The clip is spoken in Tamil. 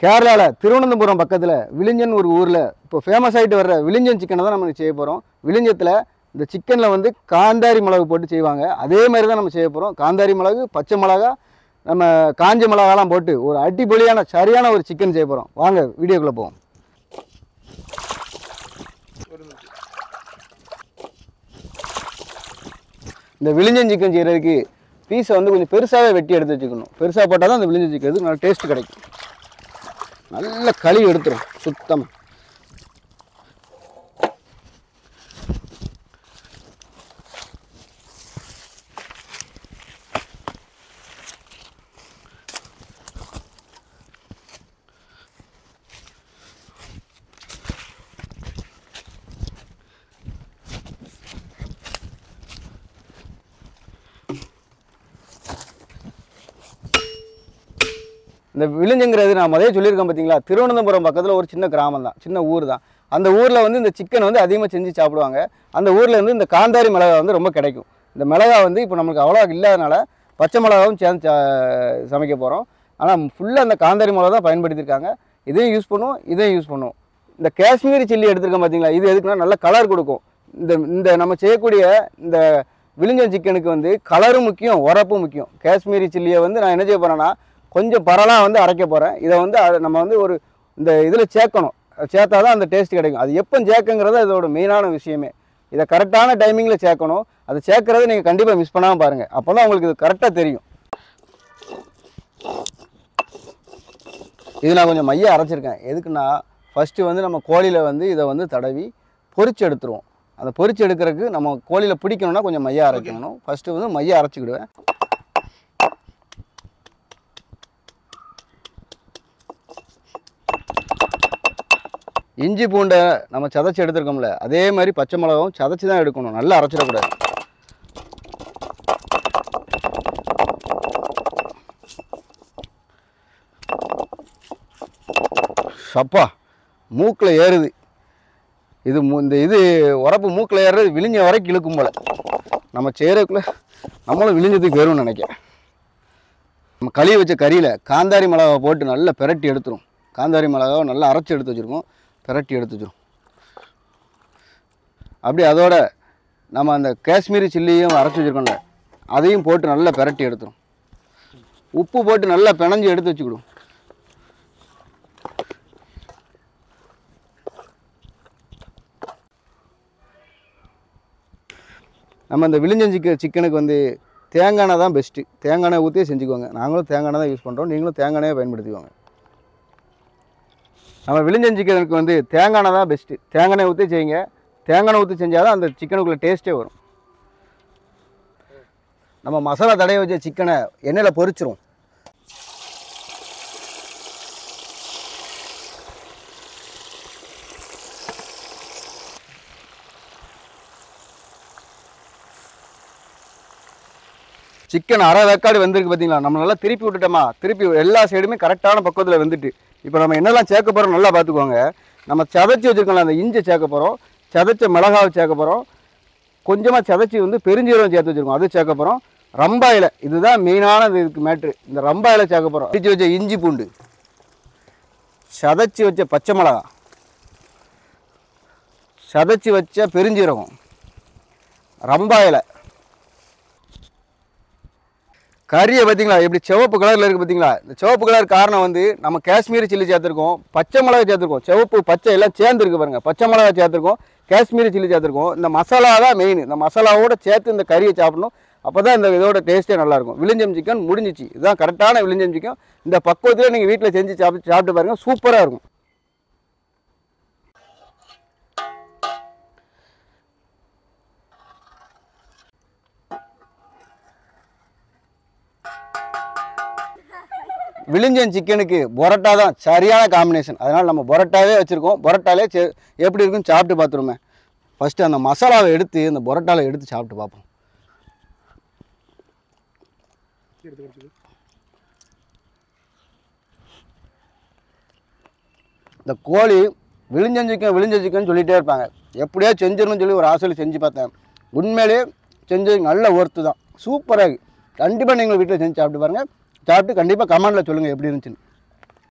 கேரளாவில் திருவனந்தபுரம் பக்கத்தில் விழிஞ்சன் ஒரு ஊரில் இப்போ ஃபேமஸ் ஆகிட்டு வர்ற விழிஞ்சன் சிக்கனை தான் நம்ம செய்ய போகிறோம் விழிஞ்சத்தில் இந்த சிக்கனில் வந்து காந்தாரி மிளகு போட்டு செய்வாங்க அதே மாதிரி தான் நம்ம செய்ய போகிறோம் காந்தாரி மிளகு பச்சை மிளகா நம்ம காஞ்ச மிளகாலாம் போட்டு ஒரு அடிப்பொலியான சரியான ஒரு சிக்கன் செய்ய போகிறோம் வாங்க வீடியோக்குள்ளே போவோம் இந்த விழிஞ்சன் சிக்கன் செய்கிறதுக்கு பீஸை வந்து கொஞ்சம் பெருசாகவே வெட்டி எடுத்து வச்சுக்கணும் பெருசாக போட்டால் தான் அந்த விழிஞ்சன் சிக்கன் நல்ல டேஸ்ட் கிடைக்கும் நல்ல கழுவி எடுத்துரும் சுத்தமாக இந்த விழுஞ்சுங்கிறது நான் முதலே சொல்லியிருக்கேன் பார்த்தீங்களா திருவனந்தபுரம் பக்கத்தில் ஒரு சின்ன கிராமம் தான் சின்ன ஊர் தான் அந்த ஊரில் வந்து இந்த சிக்கன் வந்து அதிகமாக செஞ்சு சாப்பிடுவாங்க அந்த ஊரில் வந்து இந்த காந்தாரி மிளகா வந்து ரொம்ப கிடைக்கும் இந்த மிளகா வந்து இப்போ நமக்கு அவ்வளோ இல்லாதனால பச்சை மிளகாவும் சேர்ந்து சா- சமைக்க போகிறோம் ஆனால் ஃபுல்லாக அந்த காந்தாரி மிளகா தான் பயன்படுத்தியிருக்காங்க இதையும் யூஸ் பண்ணுவோம் இதையும் யூஸ் பண்ணுவோம் இந்த காஷ்மீரி சில்லி எடுத்திருக்கோம் பார்த்தீங்களா இது எதுக்குன்னா நல்ல கலர் கொடுக்கும் இந்த இந்த நம்ம செய்யக்கூடிய இந்த விழிஞ்சன் சிக்கனுக்கு வந்து கலரும் முக்கியம் உரப்பும் முக்கியம் காஷ்மீரி சில்லியை வந்து நான் என்ன செய்ய போகிறேன்னா கொஞ்சம் பரலாக வந்து அரைக்க போகிறேன் இதை வந்து அது நம்ம வந்து ஒரு இந்த இதில் சேர்க்கணும் சேர்த்தா தான் அந்த டேஸ்ட் கிடைக்கும் அது எப்போ சேர்க்குங்கிறது அதோட மெயினான விஷயமே இதை கரெக்டான டைமிங்கில் சேர்க்கணும் அதை சேர்க்கறதை நீங்கள் கண்டிப்பாக மிஸ் பண்ணாமல் பாருங்கள் அப்போ தான் உங்களுக்கு இது கரெக்டாக தெரியும் இது நான் கொஞ்சம் மைய அரைச்சிருக்கேன் எதுக்குன்னா ஃபஸ்ட்டு வந்து நம்ம கோழியில் வந்து இதை வந்து தடவி பொரிச்சு எடுத்துருவோம் அந்த பொரிச்சு எடுக்கிறதுக்கு நம்ம கோழியில் பிடிக்கணும்னா கொஞ்சம் மைய அரைக்கணும் ஃபஸ்ட்டு வந்து மைய அரைச்சிக்கிடுவேன் இஞ்சி பூண்டை நம்ம சதைச்சி எடுத்துருக்கோம்ல அதே மாதிரி பச்சை மிளகாவும் சதைச்சி தான் எடுக்கணும் நல்லா அரைச்சிடக்கூடாது சப்பா மூக்கில் ஏறுது இது மூ- இந்த இது உரப்பு மூக்கில் ஏறுறது விழிஞ்ச வரைக்கும் இழுக்கும் போல நம்ம செய்கிறதுக்குள்ள நம்மளும் விழிஞ்சதுக்கு வரும்னு நினைக்கிறேன் நம்ம கழுவி வச்ச கறியில் காந்தாரி மிளகாவை போட்டு நல்லா பிரட்டி எடுத்துரும் காந்தாரி மிளகாவை நல்லா அரைச்சி எடுத்து வச்சுருக்கோம் பிரட்டி எடுத்து வச்சிரும் அப்படி அதோட நம்ம அந்த காஷ்மீரி சில்லியும் அரைச்சி வச்சுருக்கோம்ல அதையும் போட்டு நல்லா பிரட்டி எடுத்துரும் உப்பு போட்டு நல்லா பிணைஞ்சு எடுத்து வச்சுக்கிடும் நம்ம இந்த விழிஞ்சன் சிக்க சிக்கனுக்கு வந்து தேங்காய் எண்ணெய் தான் பெஸ்ட்டு தேங்காய் எண்ணெய் ஊற்றியே செஞ்சுக்கோங்க நாங்களும் தேங்காய் எண்ணெய் தான் யூஸ் பண்ணுறோம் நீங்களும் தேங்காய் எண்ணெயை பயன்படுத்திக்கோங்க நம்ம விழிஞ்சன் சிக்கனுக்கு வந்து தேங்காய் எண்ணெய் தான் பெஸ்ட்டு தேங்காய் எண்ணெய் ஊற்றி செய்யுங்க தேங்காய் எண்ணெய் ஊற்றி செஞ்சால் தான் அந்த சிக்கனுக்குள்ளே டேஸ்ட்டே வரும் நம்ம மசாலா தடவை வச்ச சிக்கனை எண்ணெயில் பொரிச்சிரும் சிக்கன் அரை வேக்காடு வெந்திருக்கு பார்த்தீங்களா நம்ம நல்லா திருப்பி விட்டுட்டோமா திருப்பி எல்லா சைடுமே கரெக்டான பக்குவத்தில் வெந்துட்டு இப்போ நம்ம என்னெல்லாம் சேர்க்க போகிறோம் நல்லா பார்த்துக்கோங்க நம்ம சதைச்சி வச்சுருக்கோம்ல அந்த இஞ்சி சேர்க்க போகிறோம் சதைச்ச மிளகாவை சேர்க்க போகிறோம் கொஞ்சமாக சதைச்சி வந்து பெருஞ்சீரகம் சேர்த்து வச்சுருக்கோம் அது சேர்க்க போகிறோம் ரம்பா இலை இதுதான் மெயினான இதுக்கு மேட்ரு இந்த ரம்பா இலை சேர்க்க போகிறோம் அடிச்சு வச்ச இஞ்சி பூண்டு சதைச்சி வச்ச பச்சை மிளகா சதைச்சி வச்ச பெருஞ்சீரகம் ரம்பா இலை கறியை பார்த்தீங்களா எப்படி சிவப்பு கலரில் இருக்குது பார்த்தீங்களா இந்த சிவப்பு கலர் காரணம் வந்து நம்ம காஷ்மீரி சில்லி சேர்த்துருக்கோம் பச்சை மிளகா சேர்த்துருக்கோம் சிவப்பு பச்சை எல்லாம் சேர்ந்துருக்கு பாருங்க பச்சை மிளகா சேர்த்துருக்கோம் காஷ்மீரி சில்லி சேர்த்துருக்கோம் இந்த மசாலா தான் மெயின் இந்த மசாலாவோட சேர்த்து இந்த கறியை சாப்பிடணும் அப்போ தான் இந்த இதோட டேஸ்ட்டே நல்லாயிருக்கும் விழிஞ்சம் சிக்கன் முடிஞ்சிச்சு இதுதான் கரெக்டான விழிஞ்சம் சிக்கன் இந்த பக்குவத்தில் நீங்கள் வீட்டில் செஞ்சு சாப்பிட்டு சாப்பிட்டு பாருங்கள் சூப்பராக இருக்கும் விழிஞ்சன் சிக்கனுக்கு பொரோட்டா தான் சரியான காம்பினேஷன் அதனால் நம்ம பொரோட்டாவே வச்சுருக்கோம் பொரோட்டாலே சே எப்படி இருக்குன்னு சாப்பிட்டு பார்த்துருமே ஃபஸ்ட்டு அந்த மசாலாவை எடுத்து இந்த பொரோட்டாவில் எடுத்து சாப்பிட்டு பார்ப்போம் இந்த கோழி விழிஞ்சன் சிக்கன் விழிஞ்ச சிக்கன் சொல்லிகிட்டே இருப்பாங்க எப்படியோ செஞ்சிடணும்னு சொல்லி ஒரு ஆசையில் செஞ்சு பார்த்தேன் உண்மையிலேயே செஞ்சது நல்ல ஒர்த்து தான் சூப்பராக கண்டிப்பாக நீங்கள் வீட்டில் செஞ்சு சாப்பிட்டு பாருங்கள் சாப்பிட்டு கண்டிப்பாக கமெண்டில் சொல்லுங்கள் எப்படி இருந்துச்சுன்னு